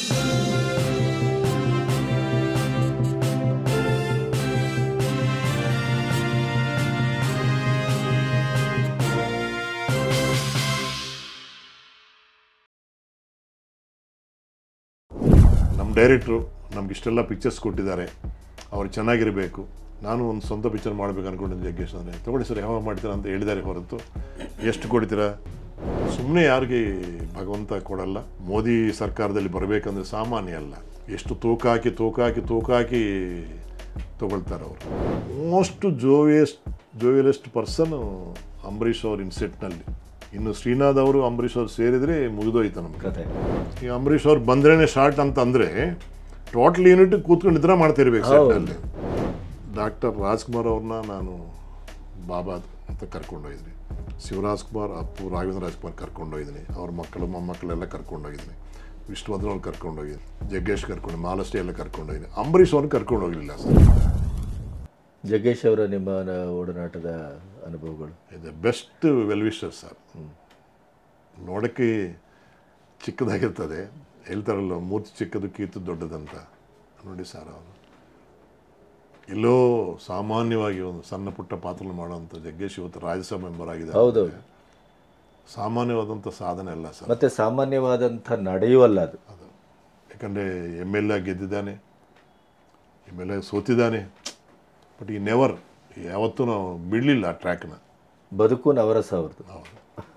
ನಮ್ಮ ಡೈರೆಕ್ಟ್ರು ನಮ್ಗೆ ಇಷ್ಟೆಲ್ಲ ಪಿಕ್ಚರ್ಸ್ ಕೊಟ್ಟಿದ್ದಾರೆ ಅವ್ರು ಚೆನ್ನಾಗಿರಬೇಕು ನಾನು ಒಂದು ಸ್ವಂತ ಪಿಕ್ಚರ್ ಮಾಡಬೇಕು ಅನ್ಕೊಂಡಿದ್ದೆ ಜಗ್ಗೇಶ್ ಅಂದರೆ ತಗೊಳ್ಳಿ ಸರ್ ಯಾವಾಗ ಮಾಡ್ತೀರಾ ಅಂತ ಹೇಳಿದ್ದಾರೆ ಹೊರತು ಎಷ್ಟು ಕೊಡ್ತೀರಾ ಸುಮ್ಮನೆ ಯಾರಿಗೆ ಭಗವಂತ ಕೊಡಲ್ಲ ಮೋದಿ ಸರ್ಕಾರದಲ್ಲಿ ಬರಬೇಕಂದ್ರೆ ಸಾಮಾನ್ಯ ಅಲ್ಲ ಎಷ್ಟು ತೂಕ ಹಾಕಿ ತೂಕ ಹಾಕಿ ತೂಕ ಹಾಕಿ ತಗೊಳ್ತಾರೆ ಅವರು most joviest joviallest person Ambareesh ಅವ್ರ ಇನ್ಸೆಟ್ನಲ್ಲಿ ಇನ್ನು ಶ್ರೀನಾಥ್ ಅವರು ಅಂಬರೀಷ್ ಅವ್ರು ಸೇರಿದರೆ ಮುಗಿದೋಯ್ತು ನಮ್ಗೆ ಕತೆ ಈ ಅಂಬರೀಷ್ ಅವ್ರು ಬಂದ್ರೇನೆ ಶಾರ್ಟ್ ಅಂತ ಅಂದ್ರೆ ಟೋಟಲ್ ಯೂನಿಟ್ ಕೂತ್ಕೊಂಡು ನಿದ್ರೆ ಮಾಡ್ತಿರ್ಬೇಕು ಸೆಟ್ನಲ್ಲಿ ಡಾಕ್ಟರ್ ರಾಜ್ಕುಮಾರ್ ಅವ್ರನ್ನ ನಾನು ಬಾಬಾ ಅಂತ ಕರ್ಕೊಂಡೋಗಿದ್ದೀನಿ ಶಿವರಾಜ್ ಕುಮಾರ್ ಅಪ್ಪು ರಾಘವೇಂದ್ರ ರಾಜ್ಕುಮಾರ್ ಕರ್ಕೊಂಡೋಗಿದ್ದೀನಿ ಅವ್ರ ಮಕ್ಕಳು ಮೊಮ್ಮಕ್ಕಳೆಲ್ಲ ಕರ್ಕೊಂಡೋಗಿದ್ದೀನಿ ವಿಷ್ಣುವರ್ಧನ್ ಅವ್ರು ಕರ್ಕೊಂಡೋಗಿದ್ದೀನಿ ಜಗ್ಗೇಶ್ ಕರ್ಕೊಂಡು ಮಾಲಸ್ಟಿ ಎಲ್ಲ ಕರ್ಕೊಂಡೋಗಿದ್ದೀನಿ ಅಂಬರೀಷ್ ಅವ್ರನ್ನ ಕರ್ಕೊಂಡು ಹೋಗಲಿಲ್ಲ ಸರ್ ಜಗ್ಗೇಶ್ ಅವರ ನಿಮ್ಮ ನ- ಒಡನಾಟದ ಅನುಭವಗಳು ಇದು ಬೆಸ್ಟ್ ವೆಲ್ವಿಷರ್ ಸರ್ ನೋಡೋಕ್ಕೆ ಚಿಕ್ಕದಾಗಿರ್ತದೆ ಹೇಳ್ತಾರಲ್ಲ ಮೂರ್ತಿ ಚಿಕ್ಕದು ಕೀರ್ತಿ ದೊಡ್ಡದಂತ ನೋಡಿ ಸರ್ ಅವರು ಎಲ್ಲೋ ಸಾಮಾನ್ಯವಾಗಿ ಒಂದು ಸಣ್ಣ ಪುಟ್ಟ ಪಾತ್ರ ಮಾಡುವಂಥ ಜಗ್ಗೇಶ್ ಇವತ್ತು ರಾಜ್ಯಸಭಾ ಮೆಂಬರ್ ಆಗಿದೆ ಹೌದೌದು ಸಾಮಾನ್ಯವಾದಂಥ ಸಾಧನೆ ಅಲ್ಲ ಸರ್ ಮತ್ತೆ ಸಾಮಾನ್ಯವಾದಂಥ ನಡೆಯುವಲ್ಲ ಅದು ಅದು ಯಾಕಂದರೆ ಎಮ್ ಎಲ್ ಎ ಗೆದ್ದಿದ್ದಾನೆ ಎಮ್ ಎಲ್ ಎ ಸೋತಿದ್ದಾನೆ ಬಟ್ ಈ ನೆವರ್ ಯಾವತ್ತೂ ನಾವು ಬಿಡಲಿಲ್ಲ ಆ ಟ್ರ್ಯಾಕ್ನ ಬದುಕು ನವರಸ ಅವ್ರದ್ದು ಹೌದು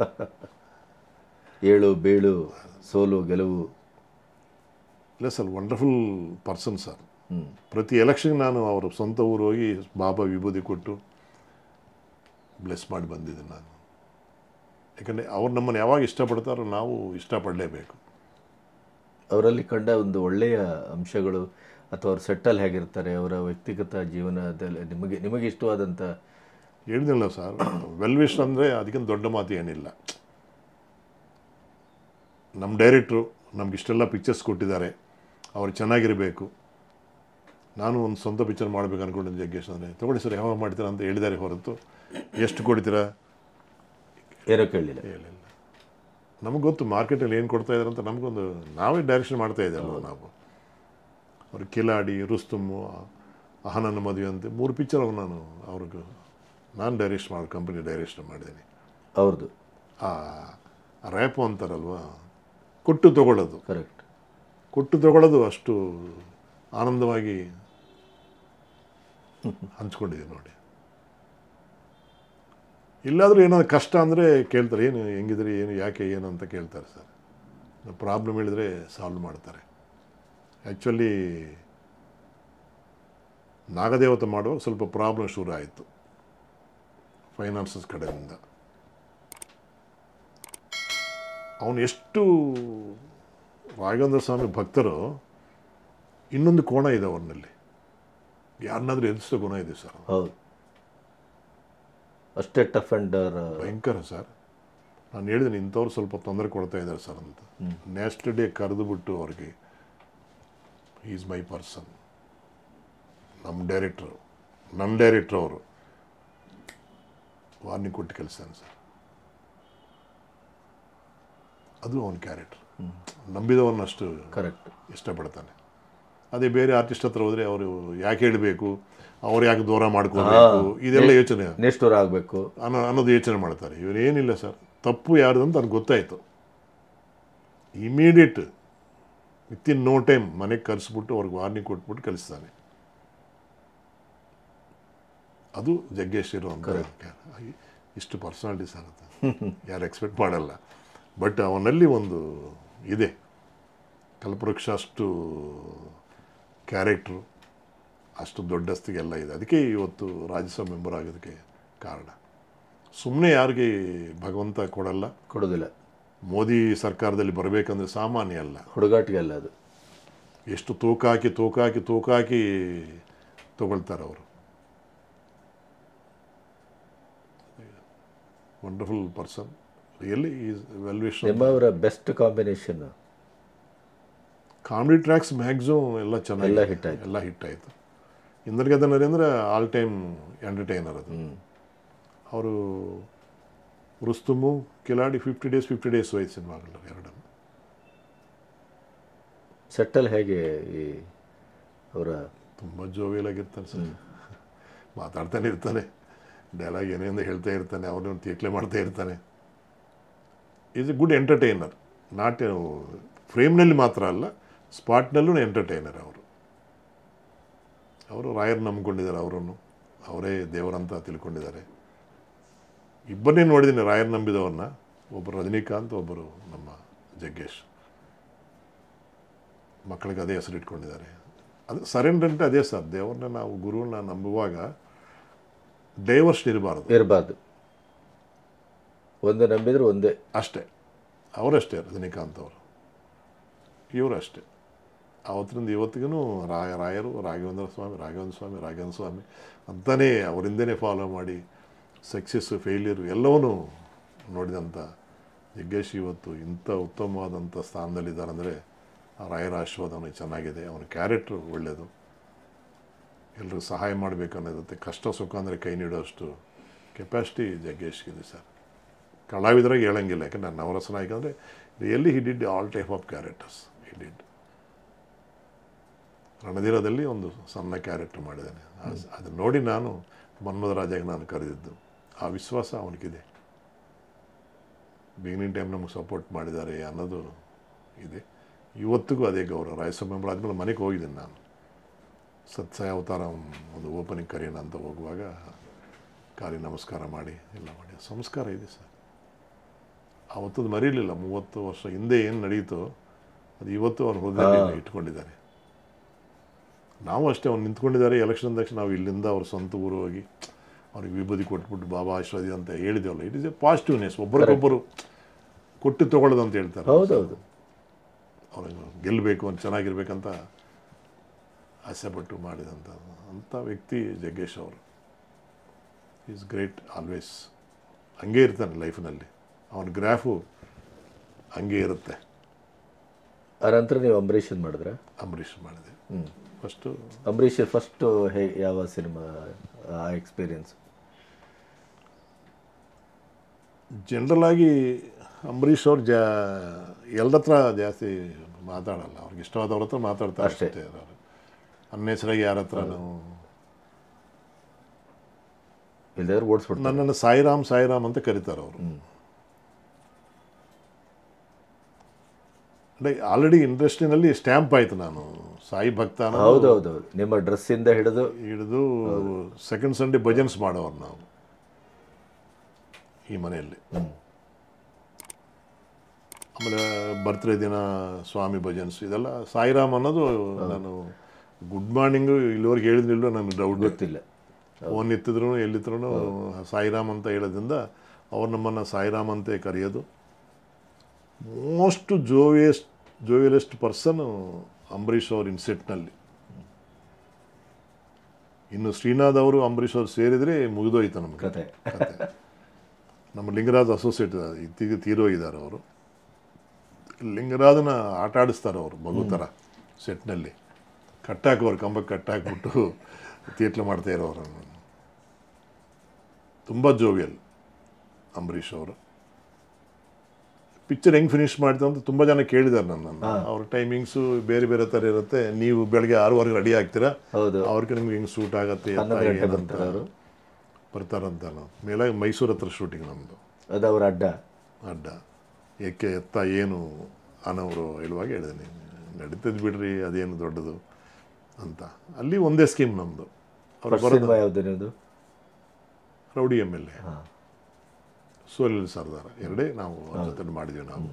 ಏಳು ಬೀಳು ಸೋಲು ಗೆಲುವು ಇಲ್ಲ sir wonderful person sir hmm. ಪ್ರತಿ ಎಲೆಕ್ಷನ್ಗೆ ನಾನು ಅವ್ರ ಸ್ವಂತ ಊರು ಹೋಗಿ ಬಾಬಾ ವಿಭೂತಿ ಕೊಟ್ಟು ಬ್ಲೆಸ್ ಮಾಡಿ ಬಂದಿದ್ದೆ ನಾನು ಯಾಕಂದರೆ ಅವ್ರು ನಮ್ಮನ್ನು ಯಾವಾಗ ಇಷ್ಟಪಡ್ತಾರೋ ನಾವು ಇಷ್ಟಪಡಲೇಬೇಕು ಅವರಲ್ಲಿ ಕಂಡ ಒಂದು ಒಳ್ಳೆಯ ಅಂಶಗಳು ಅಥವಾ ಅವ್ರ ಸೆಟ್ಟಲ್ ಹೇಗಿರ್ತಾರೆ ಅವರ ವ್ಯಕ್ತಿಗತ ಜೀವನದಲ್ಲಿ ನಿಮಗೆ ನಿಮಗೆ ಇಷ್ಟವಾದಂಥ ಹೇಳಿದ್ನಲ್ಲ ಸರ್ ವೆಲ್ ವಿಶ್ ಅಂದರೆ ಅದಕ್ಕಿಂತ ದೊಡ್ಡ ಮಾತು ಏನಿಲ್ಲ ನಮ್ಮ ಡೈರೆಕ್ಟ್ರು ನಮ್ಗೆ ಇಷ್ಟೆಲ್ಲ ಪಿಕ್ಚರ್ಸ್ ಕೊಟ್ಟಿದ್ದಾರೆ ಅವ್ರು ಚೆನ್ನಾಗಿರಬೇಕು ನಾನು ಒಂದು ಸ್ವಂತ ಪಿಕ್ಚರ್ ಮಾಡಬೇಕು ಅನ್ಕೊಂಡಿದ್ದೆ ಜಗ್ಗೇಶ್ ಅಂದರೆ ತಗೊಳ್ಳಿ ಸರ್ ಯಾವಾಗ ಮಾಡ್ತೀರಾ ಅಂತ ಹೇಳಿದ್ದಾರೆ ಹೊರತು ಎಷ್ಟು ಕೊಡ್ತೀರಾ ಏನೋ ಕೇಳಲಿಲ್ಲ ಹೇಳಿಲ್ಲ ನಮಗೆ ಗೊತ್ತು ಮಾರ್ಕೆಟಲ್ಲಿ ಏನು ಕೊಡ್ತಾ ಇದ್ದಾರೆ ಅಂತ ನಮಗೊಂದು ನಾವೇ ಡೈರೆಕ್ಷನ್ ಮಾಡ್ತಾ ಇದ್ದಲ್ವ ನಾವು ಅವ್ರು ಕಿಲಾಡಿ ರುಸ್ತುಮ್ಮು ಅಹನನ ಮದುವೆ ಅಂತ ಮೂರು ಪಿಕ್ಚರ್ ನಾನು ಅವ್ರಿಗೆ ನಾನು ಡೈರೆಕ್ಟ್ ಮಾಡಿ ಕಂಪನಿ ಡೈರೆಕ್ಷನ್ ಮಾಡಿದ್ದೀನಿ ಅವ್ರದ್ದು ಆ ರ್ಯಾಪು ಅಂತಾರಲ್ವ ಕೊಟ್ಟು ತಗೊಳ್ಳೋದು ಕರೆಕ್ಟ್ ಕೊಟ್ಟು ತಗೊಳ್ಳೋದು ಅಷ್ಟು ಆನಂದವಾಗಿ ಹಂಚ್ಕೊಂಡಿದ್ದೀನಿ ನೋಡಿ ಇಲ್ಲಾದರೂ ಏನಾದ್ರು ಕಷ್ಟ ಅಂದರೆ ಕೇಳ್ತಾರೆ ಏನು ಹೆಂಗಿದ್ರಿ ಏನು ಯಾಕೆ ಏನು ಅಂತ ಕೇಳ್ತಾರೆ ಸರ್ ಪ್ರಾಬ್ಲಮ್ ಹೇಳಿದ್ರೆ ಸಾಲ್ವ್ ಮಾಡ್ತಾರೆ ಆ್ಯಕ್ಚುಲಿ ನಾಗದೇವತೆ ಮಾಡುವಾಗ ಸ್ವಲ್ಪ ಪ್ರಾಬ್ಲಮ್ ಶುರು ಆಯಿತು ಫೈನಾನ್ಸಸ್ ಕಡೆಯಿಂದ ಅವನು ಎಷ್ಟು ರಾಘವೇಂದ್ರ ಸ್ವಾಮಿ ಭಕ್ತರು ಇನ್ನೊಂದು ಕೋಣ ಇದೆ ಅವನಲ್ಲಿ ಯಾರನ್ನಾದ್ರೂ ಎದುರಿಸೋ ಗುಣ ಇದೆ ಸರ್ ಹೌದು ಅಷ್ಟೇ ಟಫ್ ಆ್ಯಂಡ್ ಭಯಂಕರ ಸರ್ ನಾನು ಹೇಳಿದ್ದೀನಿ ಇಂಥವ್ರು ಸ್ವಲ್ಪ ತೊಂದರೆ ಕೊಡ್ತಾ ಇದ್ದಾರೆ ಸರ್ ಅಂತ ನೆಕ್ಸ್ಟ್ ಡೇ ಕರೆದು ಬಿಟ್ಟು ಅವ್ರಿಗೆ ಈಸ್ ಮೈ ಪರ್ಸನ್ ನಮ್ಮ ಡೈರೆಕ್ಟ್ರು ನನ್ನ ಡೈರೆಕ್ಟ್ರ್ ಅವರು ವಾರ್ನಿಂಗ್ ಕೊಟ್ಟು ಕೆಲಸನೇ ಸರ್ ಅದು ಅವನ ಕ್ಯಾರೆಕ್ಟರ್ ನಂಬಿದವನ್ನಷ್ಟು ಕರೆಕ್ಟ್ ಇಷ್ಟಪಡ್ತಾನೆ ಅದೇ ಬೇರೆ ಆರ್ಟಿಸ್ಟ್ ಹತ್ರ ಹೋದರೆ ಅವರು ಯಾಕೆ ಹೇಳಬೇಕು ಅವ್ರು ಯಾಕೆ ದೂರ ಮಾಡ್ಕೋಬೇಕು ಇದೆಲ್ಲ ಯೋಚನೆ ನಿಷ್ಠುರ ಆಗಬೇಕು ಅನ್ನೋ ಅನ್ನೋದು ಯೋಚನೆ ಮಾಡ್ತಾರೆ ಇವ್ರು ಏನಿಲ್ಲ ಸರ್ ತಪ್ಪು ಯಾರ್ದು ಅಂತ ನನಗೆ ಗೊತ್ತಾಯಿತು immediate with in no time ಮನೆಗೆ ಕರೆಸ್ಬಿಟ್ಟು ಅವ್ರಿಗೆ ವಾರ್ನಿಂಗ್ ಕೊಟ್ಬಿಟ್ಟು ಕಳಿಸ್ತಾನೆ ಅದು ಜಗ್ಗೇಶ್ ಇರುವಂಥ ಇಷ್ಟು ಪರ್ಸನಾಲಿಟಿ ಸರ್ ಅದು ಯಾರು ಎಕ್ಸ್ಪೆಕ್ಟ್ ಮಾಡಲ್ಲ ಬಟ್ ಅವನಲ್ಲಿ ಒಂದು ಇದೆ ಕಲ್ಪವೃಕ್ಷ ಅಷ್ಟು ಕ್ಯಾರೆಕ್ಟ್ರು ಅಷ್ಟು ದೊಡ್ಡಸ್ತಿಗೆಲ್ಲ ಇದೆ ಅದಕ್ಕೆ ಇವತ್ತು ರಾಜ್ಯಸಭಾ ಮೆಂಬರ್ ಆಗೋದಕ್ಕೆ ಕಾರಣ ಸುಮ್ಮನೆ ಯಾರಿಗೆ ಭಗವಂತ ಕೊಡಲ್ಲ ಕೊಡೋದಿಲ್ಲ ಮೋದಿ ಸರ್ಕಾರದಲ್ಲಿ ಬರಬೇಕಂದ್ರೆ ಸಾಮಾನ್ಯ ಅಲ್ಲ ಹುಡುಗಾಟಿಗೆ ಅಲ್ಲ ಅದು ಎಷ್ಟು ತೂಕ ಹಾಕಿ ತೂಕ ಹಾಕಿ ತೂಕ ಹಾಕಿ ತಗೊಳ್ತಾರೆ ಅವರು wonderful person really is well wish ನಿಮ್ಮವರ best combination comedy tracks maximum ಎಲ್ಲ ಚೆನ್ನಾಗಿ ಎಲ್ಲ hit ಆಯ್ತು. ಎಲ್ಲ ಹಿಟ್ ಆಯಿತು ಇಂದ್ರಗದ ನರೇಂದ್ರ ಆಲ್ ಟೈಮ್ ಎಂಟರ್ಟೈನರ್ ಅದು ಅವರು ರುಸ್ತುಮು ಕಿಲಾಡಿ ಫಿಫ್ಟಿ ಡೇಸ್ ಫಿಫ್ಟಿ ಡೇಸ್ ಹೋಯ್ತು ಸಿನಿಮಾಗಳು ಎರಡನ್ನು ಸೆಟ್ಟಲ್ ಹೇಗೆ ಈ ಅವರ ತುಂಬ ಜೋವಿಯಲಾಗಿರ್ತಾನೆ ಸರ್ ಮಾತಾಡ್ತಾನೆ ಇರ್ತಾನೆ ಡೈಲಾಗ್ ಏನೇನು ಹೇಳ್ತಾ ಇರ್ತಾನೆ ಅವ್ರನ್ನ ತೀಕ್ಲೆ ಮಾಡ್ತಾ ಇರ್ತಾನೆ is a good entertainer not ಫ್ರೇಮ್ನಲ್ಲಿ ಮಾತ್ರ ಅಲ್ಲ ಸ್ಪಾಟ್ನಲ್ಲೂ ಎಂಟರ್ಟೈನರ್ ಅವರು ಅವರು ರಾಯರ್ ನಂಬ್ಕೊಂಡಿದ್ದಾರೆ ಅವರನ್ನು ಅವರೇ ದೇವರಂತ ತಿಳ್ಕೊಂಡಿದ್ದಾರೆ ಇಬ್ಬರನ್ನೇ ನೋಡಿದ್ದೀನಿ ರಾಯರ್ ನಂಬಿದವ್ರನ್ನ ಒಬ್ಬರು ರಜನಿಕಾಂತ್ ಒಬ್ಬರು ನಮ್ಮ ಜಗ್ಗೇಶ್ ಮಕ್ಕಳಿಗೆ ಅದೇ ಹೆಸರು ಇಟ್ಕೊಂಡಿದ್ದಾರೆ ಅದು ಸರೆಂಡರ್ అంటే ಅದೇ ಸರ್ ದೇವ್ರನ್ನ ನಾವು ಗುರುವನ್ನ ನಂಬುವಾಗ ಡೈವರ್ಸ್ ಇರಬಾರ್ದು ಇರಬಾರ್ದು ಒಂದು ನಂಬಿದ್ರೆ ಒಂದೇ ಅಷ್ಟೇ ಅವರಷ್ಟೇ ರಜನಿಕಾಂತ್ ಅವರು ಇವರು ಅಷ್ಟೇ ಅವತ್ತಿನಿಂದ ಇವತ್ತಿಗೂ ರಾಯ ರಾಯರು ರಾಘವೇಂದ್ರ ಸ್ವಾಮಿ ರಾಘವೇಂದ್ರ ಸ್ವಾಮಿ ರಾಘವೇಂದ್ರ ಸ್ವಾಮಿ ಅಂತಲೇ ಅವರಿಂದನೇ ಫಾಲೋ ಮಾಡಿ ಸಕ್ಸಸ್ಸು ಫೇಲ್ಯೂರು ಎಲ್ಲವನ್ನೂ ನೋಡಿದಂಥ ಜಗ್ಗೇಶ್ ಇವತ್ತು ಇಂಥ ಉತ್ತಮವಾದಂಥ ಸ್ಥಾನದಲ್ಲಿದ್ದಾರೆ ಅಂದರೆ ಆ ರಾಯರ ಆಶೀರ್ವಾದ ಅವನಿಗೆ ಚೆನ್ನಾಗಿದೆ ಅವನ ಕ್ಯಾರೆಕ್ಟ್ರು ಒಳ್ಳೆಯದು ಎಲ್ರಿಗೂ ಸಹಾಯ ಮಾಡಬೇಕು ಅನ್ನೋದಕ್ಕೆ ಕಷ್ಟ ಸುಖ ಅಂದರೆ ಕೈ ನೀಡೋಷ್ಟು ಕೆಪಾಸಿಟಿ ಜಗ್ಗೇಶ್ಗಿದೆ ಸರ್ ಕಲಾವಿದರಾಗಿ ಹೇಳಂಗಿಲ್ಲ ಯಾಕಂದ್ರೆ ನಾನು ನವರಸ ನಾಯಕ ಅಂದರೆ really he did all type of characters he did ರಣಧೀರದಲ್ಲಿ ಒಂದು ಸಣ್ಣ ಕ್ಯಾರೆಕ್ಟರ್ ಮಾಡಿದ್ದಾನೆ ಆ- ಅದನ್ನ ನೋಡಿ ನಾನು ಮನ್ಮಧರಾಜಾಗೆ ನಾನು ಕರೆದಿದ್ದು ಆ ವಿಶ್ವಾಸ ಅವನಿಗಿದೆ ಬಿಗಿನಿಂಗ್ ಟೈಮ್ ನಮಗೆ ಸಪೋರ್ಟ್ ಮಾಡಿದ್ದಾರೆ ಅನ್ನೋದು ಇದೆ ಇವತ್ತಿಗೂ ಅದೇ ಗೌರವ ರಾಯಸ್ವಾಮಿ ಆದಮೇಲೆ ಮನೆಗೆ ಹೋಗಿದ್ದೀನಿ ನಾನು ಸತ್ಸಾಯ ಅವತಾರ ಒಂದು ಓಪನಿಂಗ್ ಕರೆಯೋಣ ಅಂತ ಹೋಗುವಾಗ ಕಾಲಿ ನಮಸ್ಕಾರ ಮಾಡಿ ಎಲ್ಲ ಮಾಡಿ ಸಂಸ್ಕಾರ ಇದೆ ಸರ್ ಅವತ್ತದು ಮರೀಲಿಲ್ಲ ಮೂವತ್ತು ವರ್ಷ ಹಿಂದೆ ಏನು ನಡೀತೋ ಅದು ಇವತ್ತು ಅವ್ರ ಹೃದಯದಲ್ಲಿ ಇಟ್ಕೊಂಡಿದ್ದಾರೆ ನಾವು ಅಷ್ಟೇ ಅವ್ರು ನಿಂತ್ಕೊಂಡಿದ್ದಾರೆ ಎಲೆಕ್ಷನ್ ತಕ್ಷಣ ನಾವು ಇಲ್ಲಿಂದ ಅವ್ರ ಸ್ವಂತ ಊರು ಹೋಗಿ ಅವ್ರಿಗೆ ವಿಭೂತಿ ಕೊಟ್ಬಿಟ್ಟು ಬಾಬಾ ಆಶೀರ್ವಾದಿ ಅಂತ ಹೇಳಿದೇವಲ್ಲ ಇಟ್ ಇಸ್ ಎ ಪಾಸಿಟಿವ್ನೆಸ್ ಒಬ್ಬರಿಗೊಬ್ಬರು ಕೊಟ್ಟು ತಗೊಳ್ಳೋದು ಅಂತ ಹೇಳ್ತಾರೆ ಹೌದೌದು ಅವ್ರಿಗೆ ಗೆಲ್ಲಬೇಕು ಅಂತ ಚೆನ್ನಾಗಿರ್ಬೇಕಂತ ಆಸೆ ಪಟ್ಟು ಮಾಡಿದಂಥ ಅಂಥ ವ್ಯಕ್ತಿ ಜಗ್ಗೇಶ್ ಅವರು ಈಸ್ ಗ್ರೇಟ್ ಆಲ್ವೇಸ್ ಹಂಗೆ ಇರ್ತಾನೆ ಲೈಫ್ನಲ್ಲಿ ಅವನ ಗ್ರಾಫು ಹಂಗೆ ಇರುತ್ತೆ ಆ ನಂತರ ನೀವು ಅಂಬರೀಷನ್ ಮಾಡಿದ್ರ ಅಂಬರೀಷ್ ಮಾಡಿದೆ ಹ್ಞೂ ಫಸ್ಟು ಅಂಬರೀಷ್ ಫಸ್ಟು ಹೇ ಯಾವ ಸಿನಿಮಾ ಆ ಎಕ್ಸ್ಪೀರಿಯನ್ಸ್ ಜನರಲ್ ಆಗಿ ಅಂಬರೀಷ್ ಅವ್ರು ಜಾ ಎಲ್ಲರ ಹತ್ರ ಜಾಸ್ತಿ ಮಾತಾಡಲ್ಲ ಅವ್ರಿಗೆ ಇಷ್ಟವಾದವ್ರ ಹತ್ರ ಮಾತಾಡ್ತಾರೆ ಅಷ್ಟೇ. ಅಷ್ಟೇ ಅವರು ಅನ್ನೆಸರಾಗಿ ಯಾರ ಹತ್ರ ನಾವು ಇಲ್ದಾದ್ರೆ ಓಡಿಸ್ಬಿಡ್ತಾರೆ ನನ್ನನ್ನು ಸಾಯಿರಾಮ್ ಸಾಯಿರಾಮ್ ಅಂತ ಕರೀತಾರೆ ಅವರು ಆಲ್ರೆಡಿ ಇಂಡಸ್ಟ್ರಿನಲ್ಲಿ ಸ್ಟ್ಯಾಂಪ್ ಆಯಿತು ನಾನು ಸಾಯಿ ಭಕ್ತ ಅನ್ನೋದು ಹೌದೌದೌದು ನಿಮ್ಮ ಡ್ರೆಸ್ಸಿಂದ ಹಿಡಿದು ಹಿಡಿದು ಸೆಕೆಂಡ್ ಸಂಡೇ ಭಜನ್ಸ್ ಮಾಡೋರು ನಾವು ಈ ಮನೆಯಲ್ಲಿ ಆಮೇಲೆ ಬರ್ತ್ಡೇ ದಿನ ಸ್ವಾಮಿ ಭಜನ್ಸ್ ಇದೆಲ್ಲ ಸಾಯಿರಾಮ್ ಅನ್ನೋದು ನಾನು ಗುಡ್ ಮಾರ್ನಿಂಗು ಇಲ್ಲಿವರೆಗೆ ಹೇಳಿದ್ರಿಲ್ಲೋ ನನಗೆ ಡೌಟ್ ಗೊತ್ತಿಲ್ಲ ಫೋನ್ ಎತ್ತಿದ್ರು ಎಲ್ಲಿದ್ರು ಸಾಯಿರಾಮ್ ಅಂತ ಹೇಳೋದ್ರಿಂದ ಅವ್ರು ನಮ್ಮನ್ನು ಸಾಯಿರಾಮ್ ಅಂತೆ ಕರೆಯೋದು most joviest joviallest person Ambareesh ಅವ್ರ ಇನ್ಸೆಟ್ನಲ್ಲಿ ಇನ್ನು ಶ್ರೀನಾಥ್ ಅವರು ಅಂಬರೀಷ್ ಅವರು ಸೇರಿದರೆ ಮುಗಿದೋಯ್ತು ನಮ್ಮ ಕತೆ ಕತೆ ನಮ್ಮ ಲಿಂಗರಾಜ್ ಅಸೋಸಿಯೇಟ್ ಇತ್ತೀಗ ತೀರೋಗಿದ್ದಾರೆ ಅವರು ಲಿಂಗರಾಜನ ಆಟ ಆಡಿಸ್ತಾರೆ ಅವರು ಮಗು ಥರ ಸೆಟ್ನಲ್ಲಿ ಕಟ್ಟಾಕೋರು ಕಂಬಕ್ಕೆ ಕಟ್ಟಾಕ್ಬಿಟ್ಟು ತೀಟ್ಲು ಮಾಡ್ತಾ ಇರೋರು ತುಂಬ ಜೋವಿಯಲ್ ಅಂಬರೀಷ್ ಅವರು ಪಿಕ್ಚರ್ ಹೆಂಗೆ ಫಿನಿಶ್ ಮಾಡ್ತೀವಿ ಅಂತ ತುಂಬ ಜನ ಕೇಳಿದ್ದಾರೆ ನನ್ನನ್ನು ಅವ್ರ ಟೈಮಿಂಗ್ಸು ಬೇರೆ ಬೇರೆ ಥರ ಇರುತ್ತೆ ನೀವು ಬೆಳಗ್ಗೆ ಆರೂವರೆಗೆ ರೆಡಿ ಆಗ್ತೀರಾ ಹೌದು ಅವ್ರಿಗೆ ನಿಮ್ಗೆ ಹೆಂಗೆ ಸೂಟ್ ಆಗತ್ತೆ ಎತ್ತ ಹನ್ನೊಂದು ಗಂಟೆ ಏನಂತ ಬರ್ತಾರೆ ಅವರು ಬರ್ತಾರಂತ ನಾವು ಮೇಲಾಗಿ ಮೈಸೂರು ಹತ್ರ ಶೂಟಿಂಗ್ ನಮ್ಮದು ಅದು ಅವ್ರ ಅಡ್ಡ ಅಡ್ಡ ಏಕೆ ಎತ್ತ ಏನು ಅನ್ನೋರು ಹೇಳುವಾಗ ಹೇಳಿದೆ ನಡೀತದೆ ಬಿಡ್ರಿ ಅದೇನು ದೊಡ್ಡದು ಅಂತ ಅಲ್ಲಿ ಒಂದೇ ಸ್ಕೀಮ್ ನಮ್ಮದು ಅವ್ರು ಫಸ್ಟ್ ಬರೋದು ಸಿನಿಮಾ ಯಾವುದು ನಿಮ್ಮದು ರೌಡಿ ಎಮ್ ಎಲ್ ಎ ಹಾಂ ಸೋಲಿಲ್ ಸರ್ದಾರ ಎರಡೇ ನಾವು ಅವ್ರ ಜೊತೆ ಮಾಡಿದ್ವಿ ನಾವು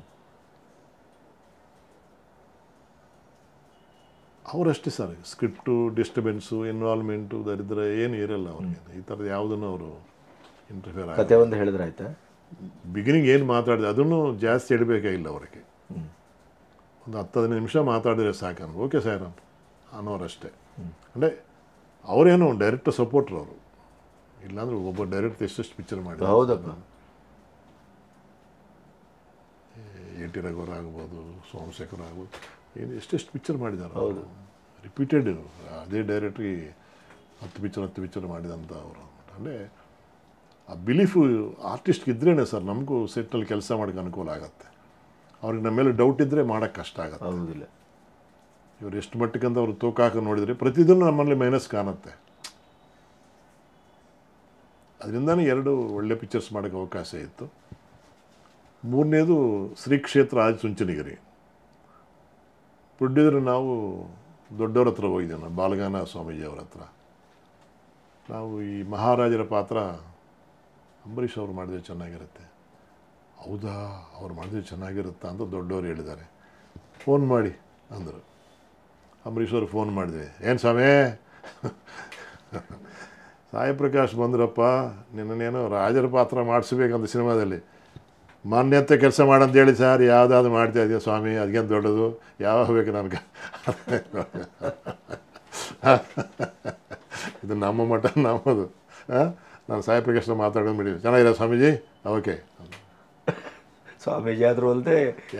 ಅವರಷ್ಟೇ ಸರ್ ಸ್ಕ್ರಿಪ್ಟು ಡಿಸ್ಟರ್ಬೆನ್ಸು ಇನ್ವಾಲ್ವ್ಮೆಂಟು ದರಿದ್ರ ಏನು ಇರಲ್ಲ ಅವ್ರಿಗೆ ಈ ಥರದ್ದು ಯಾವುದನ್ನು ಅವರು ಇಂಟರ್ಫಿಯರ್ ಆಗ ಕತೆ ಒಂದು ಹೇಳಿದ್ರೆ ಆಯ್ತಾ ಬಿಗಿನಿಂಗ್ ಏನು ಮಾತಾಡಿದೆ ಅದನ್ನು ಜಾಸ್ತಿ ಇಡಬೇಕಾಗಿಲ್ಲ ಅವರಿಗೆ ಒಂದು ಹತ್ತು ಹದಿನೈದು ನಿಮಿಷ ಮಾತಾಡಿದ್ರೆ ಸಾಕು ಓಕೆ ಸಾಯಿರಾಮ್ ಅನ್ನೋರಷ್ಟೇ ಅಂದರೆ ಅವರೇನು ಡೈರೆಕ್ಟ್ ಸಪೋರ್ಟ್ರ್ ಅವರು ಇಲ್ಲಾಂದ್ರೆ ಒಬ್ಬ ಡೈರೆಕ್ಟ್ ಎಷ್ಟೆಷ್ಟು ಪಿಕ್ಚರ್ ಮಾಡಿ ಹೌದಪ್ಪ ಎ ಟಿ ರಘುವರ್ ಆಗ್ಬೋದು ಸೋಮಶೇಖರ್ ಆಗ್ಬೋದು ಏನು ಎಷ್ಟೆಷ್ಟು ಪಿಕ್ಚರ್ ಮಾಡಿದ್ದಾರೆ ಅವರು ರಿಪೀಟೆಡ್ ಅದೇ ಡೈರೆಕ್ಟ್ರಿ ಹತ್ತು ಪಿಕ್ಚರ್ ಹತ್ತು ಪಿಕ್ಚರ್ ಮಾಡಿದಂಥ ಅವರು ಅಂದರೆ ಆ ಬಿಲೀಫು ಆರ್ಟಿಸ್ಟ್ಗೆ ಇದ್ರೇ ಸರ್ ನಮಗೂ ಸೆಟ್ಟಲ್ಲಿ ಕೆಲಸ ಮಾಡೋಕ್ಕೆ ಅನುಕೂಲ ಆಗುತ್ತೆ ಅವ್ರಿಗೆ ನಮ್ಮ ಮೇಲೆ ಡೌಟ್ ಇದ್ದರೆ ಮಾಡೋಕ್ಕೆ ಕಷ್ಟ ಆಗುತ್ತೆ ಹೌದಿಲ್ಲ ಇವರು ಎಷ್ಟು ಮಟ್ಟಕ್ಕಂತ ಅವರು ತೂಕ ಹಾಕಿ ನೋಡಿದರೆ ಪ್ರತಿದಿನ ನಮ್ಮಲ್ಲಿ ಮೈನಸ್ ಕಾಣುತ್ತೆ ಅದರಿಂದನೇ ಎರಡು ಒಳ್ಳೆ ಪಿಕ್ಚರ್ಸ್ ಮಾಡೋಕ್ಕೆ ಅವಕಾಶ ಇತ್ತು ಮೂರನೇದು ಶ್ರೀ ಕ್ಷೇತ್ರ ಆದಿ ಚುಂಚನಗಿರಿ ಪ್ರೊಡ್ಯೂಸರ್ ನಾವು ದೊಡ್ಡವ್ರ ಹತ್ರ ಹೋಗಿದ್ದೆ ನಾವು ಬಾಲಗಾನ ಸ್ವಾಮೀಜಿ ಅವ್ರ ಹತ್ರ ನಾವು ಈ ಮಹಾರಾಜರ ಪಾತ್ರ ಅಂಬರೀಷ್ ಅವ್ರು ಮಾಡಿದ್ರೆ ಚೆನ್ನಾಗಿರುತ್ತೆ ಹೌದಾ ಅವ್ರು ಮಾಡಿದ್ರೆ ಚೆನ್ನಾಗಿರುತ್ತಾ ಅಂತ ದೊಡ್ಡವರು ಹೇಳಿದ್ದಾರೆ ಫೋನ್ ಮಾಡಿ ಅಂದರು ಅಂಬರೀಷ್ ಅವ್ರು ಫೋನ್ ಮಾಡಿದೆ ಏನು ಸ್ವಾಮಿ ಸಾಯಿ ಪ್ರಕಾಶ್ ಬಂದ್ರಪ್ಪ ನಿನ್ನನೇನೋ ರಾಜರ ಪಾತ್ರ ಮಾಡಿಸ್ಬೇಕಂತ ಸಿನಿಮಾದಲ್ಲಿ ಮಾನ್ಯತೆ ಕೆಲಸ ಮಾಡಂತ ಹೇಳಿ ಸರ್ ಯಾವುದಾದ್ರು ಮಾಡ್ತಾ ಇದೆಯಾ ಸ್ವಾಮಿ ಅದಕ್ಕೇನು ದೊಡ್ಡದು ಯಾವಾಗ ಬೇಕು ನನಗೆ ಇದು ನಮ್ಮ ಮಠ ನಮ್ಮದು ಆ? ನಾನು ಸಾಯಿ ಪ್ರಕಾಶ್ನ ಮಾತಾಡೋದು ಬಿಡಿ ಚೆನ್ನಾಗಿರೋ ಸ್ವಾಮೀಜಿ ಓಕೆ ಸ್ವಾಮೀಜಿ ಆದರೂ ಅಲ್ಲದೆ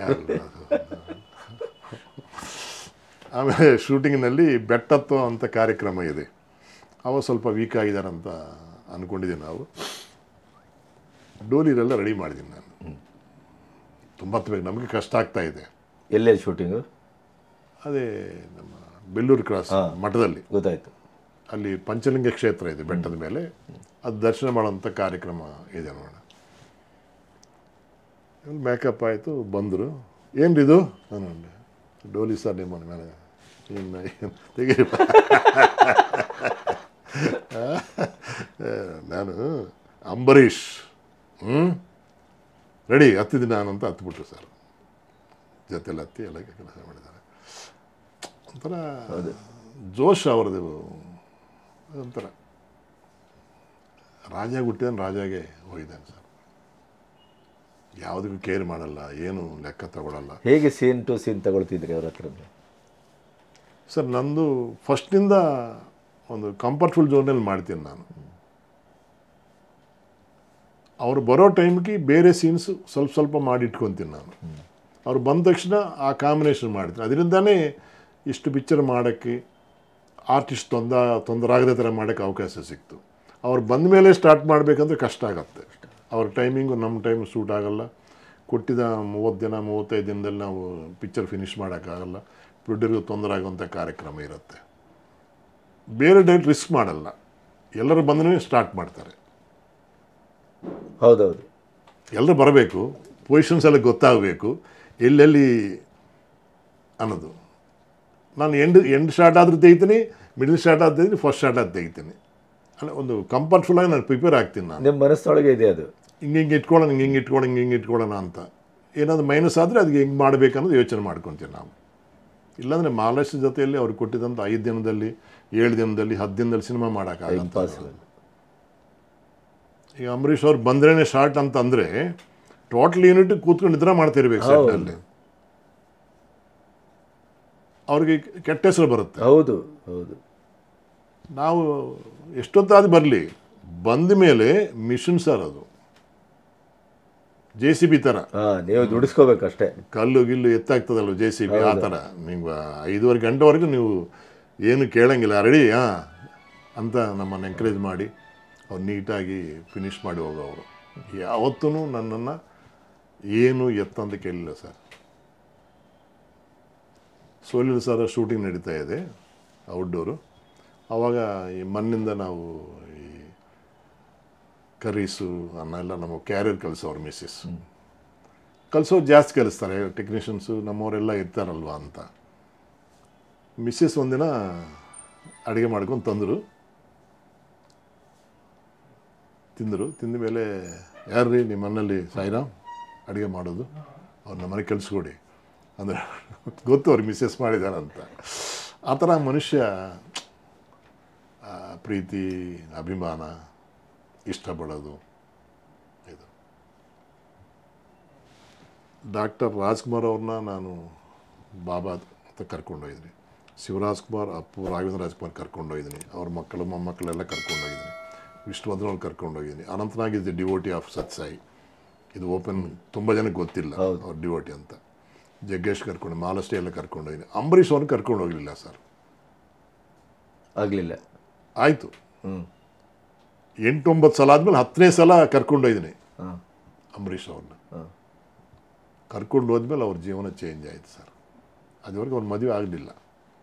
ಆಮೇಲೆ ಶೂಟಿಂಗ್ನಲ್ಲಿ ಬೆಟ್ಟತ್ತು ಅಂತ ಕಾರ್ಯಕ್ರಮ ಇದೆ ಅವ ಸ್ವಲ್ಪ ವೀಕ್ ಆಗಿದ್ದಾರೆ ಅಂತ ಅಂದ್ಕೊಂಡಿದ್ದೀವಿ ನಾವು ಡೋಲಿರೆಲ್ಲ ರೆಡಿ ಮಾಡಿದ್ದೀನಿ ನಾನು ತುಂಬ ಬೇಕು ನಮಗೆ ಕಷ್ಟ ಆಗ್ತಾ ಇದೆ ಎಲ್ಲೇ ಶೂಟಿಂಗು ಅದೇ ನಮ್ಮ ಬೆಳ್ಳೂರು ಕ್ರಾಸ್ ಮಠದಲ್ಲಿ ಗೊತ್ತಾಯ್ತು ಅಲ್ಲಿ ಪಂಚಲಿಂಗ ಕ್ಷೇತ್ರ ಇದೆ ಬೆಟ್ಟದ ಮೇಲೆ ಅದು ದರ್ಶನ ಮಾಡುವಂಥ ಕಾರ್ಯಕ್ರಮ ಇದೆ ನೋಡ ಮೇಕಪ್ ಆಯಿತು ಬಂದರು ಏನ್ರಿದು ನಾನು ಅಂದೆ, ಡೋಲಿ ಸರ್ ನಿಮ್ಮ ಮೇಲೆ ಇನ್ನು ಏನು ತೆಗೀರಿ ನಾನು ಅಂಬರೀಷ್ ಹ್ಞೂ ರೆಡಿ ಹತ್ತಿದ್ದೀನಿ ನಾನು ಅಂತ ಹತ್ಬಿಟ್ರು ಸರ್ ಜೊತೆಲಿ ಹತ್ತಿ ಎಲ್ಲ ಕೆಲಸ ಮಾಡಿದ್ದಾರೆ ಒಂಥರ ಜೋಶ್ ಅವ್ರದ್ದು ಒಂಥರ ರಾಜ ಹುಟ್ಟಿದ ರಾಜಾಗೆ ಹೋಗಿದ್ದಾನೆ ಸರ್ ಯಾವುದಕ್ಕೂ ಕೇರ್ ಮಾಡಲ್ಲ ಏನು ಲೆಕ್ಕ ತಗೊಳ್ಳಲ್ಲ ಹೇಗೆ ಸೀನ್ ಟು ಸೀನ್ ತಗೊಳ್ತಿದ್ರಿ ಅವ್ರ ಹತ್ರ ಸರ್ ನಂದು ಫಸ್ಟ್ನಿಂದ ಒಂದು ಕಂಫರ್ಟ್ಫುಲ್ ಝೋನಲ್ಲಿ ಮಾಡ್ತೀನಿ ನಾನು ಅವ್ರು ಬರೋ ಟೈಮ್ಗೆ ಬೇರೆ ಸೀನ್ಸ್ ಸ್ವಲ್ಪ ಸ್ವಲ್ಪ ಮಾಡಿ ಇಟ್ಕೊತೀನಿ ನಾನು ಅವ್ರು ಬಂದ ತಕ್ಷಣ ಆ ಕಾಂಬಿನೇಷನ್ ಮಾಡ್ತೀನಿ ಅದರಿಂದನೇ ಇಷ್ಟು ಪಿಕ್ಚರ್ ಮಾಡೋಕ್ಕೆ ಆರ್ಟಿಸ್ಟ್ ತೊಂದ ತೊಂದರೆ ಆಗದೆ ಥರ ಮಾಡೋಕ್ಕೆ ಅವಕಾಶ ಸಿಕ್ತು ಅವ್ರು ಬಂದ ಮೇಲೆ ಸ್ಟಾರ್ಟ್ ಮಾಡಬೇಕಂದ್ರೆ ಕಷ್ಟ ಆಗುತ್ತೆ ಅವ್ರ ಟೈಮಿಂಗು ನಮ್ಮ ಟೈಮ್ ಸೂಟ್ ಆಗಲ್ಲ ಕೊಟ್ಟಿದ್ದ ಮೂವತ್ತು ದಿನ ಮೂವತ್ತೈದು ದಿನದಲ್ಲಿ ನಾವು ಪಿಕ್ಚರ್ ಫಿನಿಷ್ ಮಾಡೋಕ್ಕಾಗಲ್ಲ ಪ್ರೊಡ್ಯೂರ್ಗೆ ತೊಂದರೆ ಆಗುವಂಥ ಕಾರ್ಯಕ್ರಮ ಇರುತ್ತೆ ಬೇರೆ ಡೈಟ್ ರಿಸ್ಕ್ ಮಾಡಲ್ಲ ಎಲ್ಲರೂ ಬಂದ್ರೆ ಸ್ಟಾರ್ಟ್ ಮಾಡ್ತಾರೆ ಹೌದೌದು ಎಲ್ಲರೂ ಬರಬೇಕು ಪೊಸಿಷನ್ಸ್ ಎಲ್ಲ ಗೊತ್ತಾಗಬೇಕು ಎಲ್ಲೆಲ್ಲಿ ಅನ್ನೋದು ನಾನು ಎಂಡ್ ಎಂಡ್ ಶಾರ್ಟ್ ಆದರೂ ತೆಗಿತೀನಿ ಮಿಡಲ್ ಶಾರ್ಟ್ ಆದ ತೆಗಿತೀನಿ ಫಸ್ಟ್ ಶಾರ್ಟ್ ಆದ ತೆಗಿತೀನಿ ಅಂದರೆ ಒಂದು ಕಂಫರ್ಟ್ಫುಲ್ಲಾಗಿ ನಾನು ಪ್ರಿಪೇರ್ ಆಗ್ತೀನಿ ನಾನು ನಿಮ್ಮ ಮನಸ್ಸೊಳಗೆ ಇದೆ ಅದು ಹಿಂಗೆ ಹಿಂಗೆ ಇಟ್ಕೊಳ್ಳೋಣ ಹಿಂಗೆ ಹಿಂಗೆ ಇಟ್ಕೊಳ್ಳೋಣ ಹಿಂಗೆ ಹಿಂಗೆ ಇಟ್ಕೊಳ್ಳೋಣ ಅಂತ ಏನಾದರೂ ಮೈನಸ್ ಆದರೆ ಅದಕ್ಕೆ ಹೆಂಗೆ ಮಾಡಬೇಕನ್ನೋದು ಯೋಚನೆ ಮಾಡ್ಕೊತೀವಿ ನಾವು ಇಲ್ಲಾಂದರೆ ಮಹಾರಾಷ್ಟ್ರ ಜೊತೆಯಲ್ಲಿ ಅವ್ರು ಕೊಟ್ಟಿದ್ದಂಥ ಐದು ದಿನದಲ್ಲಿ ಏಳು ದಿನದಲ್ಲಿ ಹತ್ತು ದಿನದಲ್ಲಿ ಸಿನಿಮಾ ಮಾಡೋಕ್ಕಾಗಲ್ಲ ಇಂಪಾಸಿಬಲ್ ಈಗ ಅಂಬರೀಷ್ ಅವ್ರು ಬಂದ್ರೇನೆ ಶಾರ್ಟ್ ಅಂತ ಅಂದರೆ ಟೋಟಲ್ ಯೂನಿಟ್ ಕೂತ್ಕೊಂಡು ನಿದ್ರೆ ಮಾಡ್ತಿರ್ಬೇಕು ಸೆಟ್ನಲ್ಲಿ ಅವ್ರಿಗೆ ಕೆಟ್ಟ ಹೆಸರು ಬರುತ್ತೆ ಹೌದು ಹೌದು ನಾವು ಎಷ್ಟೊತ್ತಾದ್ರೂ ಬರಲಿ ಬಂದ ಮೇಲೆ ಮಿಷನ್ ಸರ್ ಅದು ಜೆ ಸಿ ಬಿ ಥರ ಹಾಂ ನೀವು ದುಡಿಸ್ಕೋಬೇಕಷ್ಟೇ ಕಲ್ಲು ಗಿಲ್ಲು ಎತ್ತಾಗ್ತದಲ್ಲ ಜೆ ಸಿ ಬಿ ಆ ಥರ ನೀವು ಐದುವರೆ ಗಂಟೆವರೆಗೂ ನೀವು ಏನು ಕೇಳಂಗಿಲ್ಲ ರೆಡಿ ಹಾಂ ಅಂತ ನಮ್ಮನ್ನು ಎಂಕರೇಜ್ ಮಾಡಿ ಅವ್ರು ನೀಟಾಗಿ ಫಿನಿಷ್ ಮಾಡಿ ಹೋಗೋರು ಯಾವತ್ತೂ ನನ್ನನ್ನು ಏನು ಎತ್ತಂತ ಕೇಳಿಲ್ಲ ಸರ್ ಸೋಲಿಲ್ ಸರ್ ಶೂಟಿಂಗ್ ನಡೀತಾ ಇದೆ ಔಟ್ಡೋರು ಆವಾಗ ಈ ಮಣ್ಣಿಂದ ನಾವು ಈ ಕರೀಸು ಅನ್ನ ಎಲ್ಲ ನಮ್ಮ ಕ್ಯಾರಿಯರ್ ಕಲಿಸೋರು ಮಿಸ್ಸಸ್ ಕಲಿಸೋರು ಜಾಸ್ತಿ ಕಲಿಸ್ತಾರೆ ಟೆಕ್ನಿಷಿಯನ್ಸು ನಮ್ಮವರೆಲ್ಲ ಇರ್ತಾರಲ್ವ ಅಂತ ಮಿಸ್ಸಸ್ ಒಂದಿನ ಅಡುಗೆ ಮಾಡ್ಕೊಂಡು ತಂದರು ತಿಂದರು ತಿಂದ ಮೇಲೆ ಯಾರ್ರೀ ನಿಮ್ಮ ಮನೇಲಿ ಸಾಯಿರಾಮ್ ಅಡುಗೆ ಮಾಡೋದು ಅವ್ರು ನಮ್ಮನೆ ಕಲಿಸ್ಕೊಡಿ ಅಂದರೆ ಗೊತ್ತು ಅವ್ರು ಮಿಸ್ಸಸ್ ಮಾಡಿದಾರಂತ ಆ ಥರ ಮನುಷ್ಯ ಆ, ಪ್ರೀತಿ ಅಭಿಮಾನ ಇಷ್ಟಪಡೋದು ಇದು ಡಾಕ್ಟರ್ ರಾಜ್ಕುಮಾರ್ ಅವ್ರನ್ನ ನಾನು ಬಾಬಾ ಅಂತ ಕರ್ಕೊಂಡೋಗಿದ್ದೀನಿ ಶಿವರಾಜ್ ಕುಮಾರ್ ಅಪ್ಪು ರಾಘವೇಂದ್ರ ರಾಜ್ಕುಮಾರ್ ಕರ್ಕೊಂಡೋಗಿದ್ದೀನಿ ಅವ್ರ ಮಕ್ಕಳು ಮೊಮ್ಮಕ್ಕಳೆಲ್ಲ ಕರ್ಕೊಂಡೋಗಿದ್ದೀನಿ ವಿಷ್ಣುವರ್ಧನ್ ಕರ್ಕೊಂಡೋಗಿದ್ದೀನಿ Anantnag is the devotee of Satsai ಇದು ಓಪನ್ ತುಂಬ ಜನಕ್ಕೆ ಗೊತ್ತಿಲ್ಲ ಅವ್ರ ಡಿವೋಟಿ ಅಂತ ಜಗ್ಗೇಶ್ ಕರ್ಕೊಂಡು ಮಾಲಸ್ಟೇ ಎಲ್ಲ ಕರ್ಕೊಂಡೋಗಿದ್ದೀನಿ ಅಂಬರೀಷ್ ಅವ್ರನ್ನ ಕರ್ಕೊಂಡು ಹೋಗಲಿಲ್ಲ ಸರ್ ಆಗಲಿಲ್ಲ ಆಯಿತು ಹ್ಞೂ ಎಂಟೊಂಬತ್ತು ಸಲ ಆದಮೇಲೆ ಹತ್ತನೇ ಸಲ ಕರ್ಕೊಂಡೋಗಿದ್ದೀನಿ ಹಾಂ ಅಂಬರೀಷ್ ಅವ್ರನ್ನ ಹಾಂ ಕರ್ಕೊಂಡು ಹೋದ್ಮೇಲೆ ಅವ್ರ ಜೀವನ ಚೇಂಜ್ ಆಯಿತು ಸರ್ ಅದುವರೆಗೆ ಅವ್ರ ಮದುವೆ ಆಗಲಿಲ್ಲ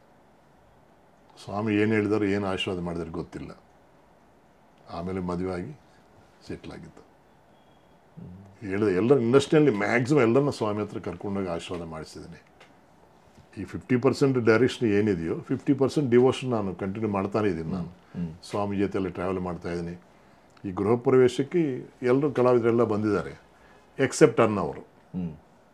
ಸ್ವಾಮಿ ಏನು ಹೇಳಿದಾರೋ ಏನು ಆಶೀರ್ವಾದ ಮಾಡಿದಾರೆ ಗೊತ್ತಿಲ್ಲ ಆಮೇಲೆ ಮದುವೆ ಆಗಿ ಸೆಟ್ಲ್ ಆಗಿದ್ದು ಹೇಳಿದ ಎಲ್ಲ ಇಂಡಸ್ಟ್ರಿಯಲ್ಲಿ ಮ್ಯಾಕ್ಸಿಮಮ್ ಎಲ್ಲರನ್ನ ಸ್ವಾಮಿ ಹತ್ರ ಕರ್ಕೊಂಡೋಗಿ ಆಶೀರ್ವಾದ ಮಾಡಿಸಿದ್ದೀನಿ ಈ ಫಿಫ್ಟಿ ಪರ್ಸೆಂಟ್ ಡೈರೆಕ್ಷನ್ ಏನಿದೆಯೋ ಫಿಫ್ಟಿ ಪರ್ಸೆಂಟ್ ಡಿವೋಷನ್ ನಾನು ಕಂಟಿನ್ಯೂ ಮಾಡ್ತಾನೆ ಇದ್ದೀನಿ ನಾನು ಸ್ವಾಮಿ ಜೊತೆಯಲ್ಲಿ ಟ್ರಾವೆಲ್ ಮಾಡ್ತಾ ಇದ್ದೀನಿ ಈ ಗೃಹ ಪ್ರವೇಶಕ್ಕೆ ಎಲ್ಲರೂ ಕಲಾವಿದರೆಲ್ಲ ಬಂದಿದ್ದಾರೆ ಎಕ್ಸೆಪ್ಟ್ ಅನ್ನವರು ಹ್ಞೂ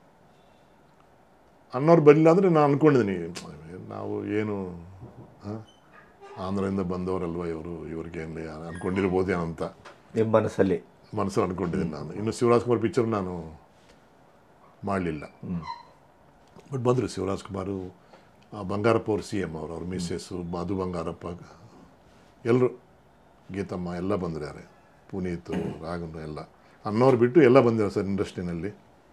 ಅನ್ನೋರು ಬರಲಿಲ್ಲ ಅಂದರೆ ನಾನು ಅಂದ್ಕೊಂಡಿದ್ದೀನಿ ನಾವು ಏನು ಆ, ಆಂಧ್ರದಿಂದ ಬಂದವರಲ್ವ ಇವರು ಇವ್ರಿಗೆ ಏನು ಅಂದ್ಕೊಂಡಿರ್ಬೋದೇನೋ ಅಂತ ನಿಮ್ಮ ಮನಸ್ಸಲ್ಲಿ ಮನಸ್ಸಲ್ಲಿ ಅಂದ್ಕೊಂಡಿದ್ದೀನಿ ನಾನು ಇನ್ನು ಶಿವರಾಜ್ ಕುಮಾರ್ ಪಿಕ್ಚರ್ ನಾನು ಮಾಡಲಿಲ್ಲ ಬಟ್ ಬಂದರು ಶಿವರಾಜ್ ಕುಮಾರು ಆ, ಬಂಗಾರಪ್ಪ ಅವರು ಸಿ ಎಮ್ ಅವರು ಅವ್ರ ಮಿಸ್ಸಸ್ಸು ಮಧು ಬಂಗಾರಪ್ಪ ಎಲ್ಲರೂ ಗೀತಮ್ಮ ಎಲ್ಲ ಬಂದಿದ್ದಾರೆ ಪುನೀತ್ ರಾಘನ್ ಎಲ್ಲ ಅನ್ನೋರು ಬಿಟ್ಟು ಎಲ್ಲ ಬಂದಿದ್ದಾರೆ ಸರ್ ಇಂಡಸ್ಟ್ರಿನಲ್ಲಿ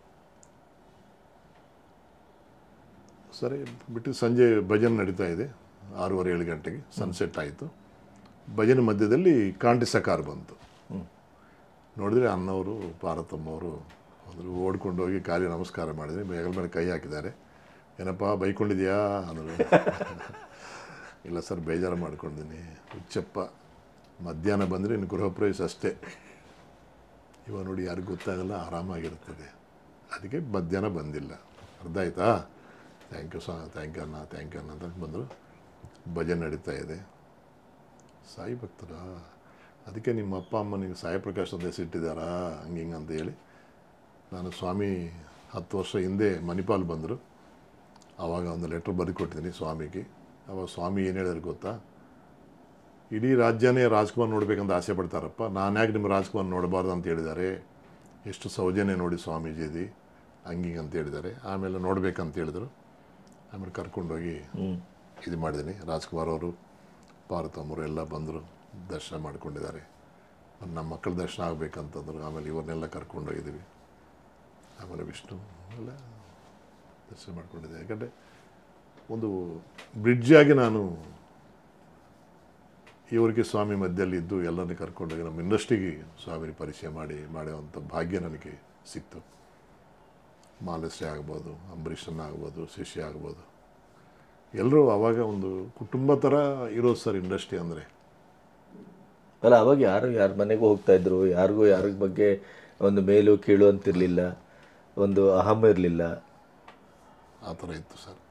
ಸರಿ ಬಿಟ್ಟು ಸಂಜೆ ಭಜನೆ ನಡೀತಾ ಇದೆ ಆರೂವರೆ ಏಳು ಗಂಟೆಗೆ ಸನ್ಸೆಟ್ ಆಯಿತು ಭಜನೆ ಮಧ್ಯದಲ್ಲಿ ಕಾಂಟಿ ಸಕಾರ ಬಂತು ನೋಡಿದ್ರೆ ಅಣ್ಣವರು ಪಾರ್ವತಮ್ಮವರು ಅವರು ಓಡ್ಕೊಂಡು ಹೋಗಿ ಕಾಲಿ ನಮಸ್ಕಾರ ಮಾಡಿದ್ರೆ ಹೆಗಲ ಮೇಲೆ ಕೈ ಹಾಕಿದ್ದಾರೆ ಏನಪ್ಪ ಬೈಕೊಂಡಿದ್ಯಾ ಅನ್ನೋದು ಇಲ್ಲ ಸರ್ ಬೇಜಾರು ಮಾಡ್ಕೊಂಡಿದ್ದೀನಿ ಹುಚ್ಚಪ್ಪ ಮಧ್ಯಾಹ್ನ ಬಂದರೆ ಇನ್ನು ಗೃಹ ಪ್ರವೇಶ ಅಷ್ಟೇ ಇವಾಗ ನೋಡಿ ಯಾರಿಗೂ ಗೊತ್ತಾಗಲ್ಲ ಆರಾಮಾಗಿರ್ತದೆ ಅದಕ್ಕೆ ಮಧ್ಯಾಹ್ನ ಬಂದಿಲ್ಲ ಅರ್ಥ ಆಯ್ತಾ ಥ್ಯಾಂಕ್ ಯು ಸಾ ಥ್ಯಾಂಕ್ ಯು ಅಣ್ಣ ಥ್ಯಾಂಕ್ ಯು ಅಣ್ಣ ಅಂತ ಬಂದರು ಭಜನೆ ನಡೀತಾ ಇದೆ ಸಾಯಿ ಭಕ್ತರ ಅದಕ್ಕೆ ನಿಮ್ಮ ಅಪ್ಪ ಅಮ್ಮ ನಿಮಗೆ ಸಾಯಿ ಪ್ರಕಾಶ್ ಅಂತ ಹೆಸರಿಟ್ಟಿದ್ದಾರಾ ಹಂಗೆ ಹಿಂಗೆ ಅಂತ ಹೇಳಿ ನಾನು ಸ್ವಾಮಿ ಹತ್ತು ವರ್ಷ ಹಿಂದೆ ಮಣಿಪಾಲ್ ಬಂದರು ಆವಾಗ ಒಂದು ಲೆಟ್ರ್ ಬರೆದು ಕೊಟ್ಟಿದ್ದೀನಿ ಸ್ವಾಮಿಗೆ ಅವಾಗ ಸ್ವಾಮಿ ಏನು ಹೇಳಿದ್ರು ಗೊತ್ತಾ ಇಡೀ ರಾಜ್ಯನೇ ರಾಜ್ಕುಮಾರ್ ನೋಡ್ಬೇಕಂತ ಆಸೆ ಪಡ್ತಾರಪ್ಪ ನಾನು ಯಾಕೆ ನಿಮ್ಮ ರಾಜ್ಕುಮಾರ್ ನೋಡಬಾರ್ದು ಅಂತ ಹೇಳಿದ್ದಾರೆ ಎಷ್ಟು ಸೌಜನ್ಯ ನೋಡಿ ಸ್ವಾಮೀಜಿದಿ ಹಂಗಿಂಗೆ ಅಂತ ಹೇಳಿದ್ದಾರೆ ಆಮೇಲೆ ನೋಡ್ಬೇಕಂತ ಹೇಳಿದ್ರು ಆಮೇಲೆ ಕರ್ಕೊಂಡೋಗಿ ಇದು ಮಾಡಿದ್ದೀನಿ ರಾಜ್ಕುಮಾರ್ ಅವರು ಪಾರ್ವತಮ್ಮರು ಎಲ್ಲ ಬಂದರು ದರ್ಶನ ಮಾಡ್ಕೊಂಡಿದ್ದಾರೆ ನಮ್ಮ ಮಕ್ಕಳ ದರ್ಶನ ಆಗಬೇಕಂತಂದ್ರು ಆಮೇಲೆ ಇವ್ರನ್ನೆಲ್ಲ ಕರ್ಕೊಂಡೋಗಿದ್ದೀವಿ ಆಮೇಲೆ ವಿಷ್ಣು ಎಲ್ಲ ದರ್ಶನ ಮಾಡ್ಕೊಂಡಿದ್ದೆ ಯಾಕಂದರೆ ಒಂದು ಬ್ರಿಡ್ಜ್ ಆಗಿ ನಾನು ಇವರಿಗೆ ಸ್ವಾಮಿ ಮಧ್ಯದಲ್ಲಿ ಇದ್ದು ಎಲ್ಲರನ್ನ ಕರ್ಕೊಂಡೋಗಿ ನಮ್ಮ ಇಂಡಸ್ಟ್ರಿಗೆ ಸ್ವಾಮಿನ ಪರಿಚಯ ಮಾಡಿ ಮಾಡುವಂಥ ಭಾಗ್ಯ ನನಗೆ ಸಿಕ್ತು ಮಾಲಸ್ಯ ಆಗ್ಬೋದು ಅಂಬರೀಷನ್ನ ಆಗ್ಬೋದು ಶಿಷ್ಯ ಆಗ್ಬೋದು ಎಲ್ಲರೂ ಆವಾಗ ಒಂದು ಕುಟುಂಬ ಥರ ಇರೋದು ಸರ್ ಇಂಡಸ್ಟ್ರಿ ಅಂದರೆ ಅಲ್ಲ ಅವಾಗ ಯಾರು ಯಾರ ಮನೆಗೂ ಹೋಗ್ತಾ ಇದ್ರು ಯಾರಿಗೂ ಯಾರ ಬಗ್ಗೆ ಒಂದು ಮೇಲು ಕೀಳು ಅಂತಿರಲಿಲ್ಲ ಒಂದು ಅಹಂ ಇರಲಿಲ್ಲ ಆ ಥರ ಇತ್ತು ಸರ್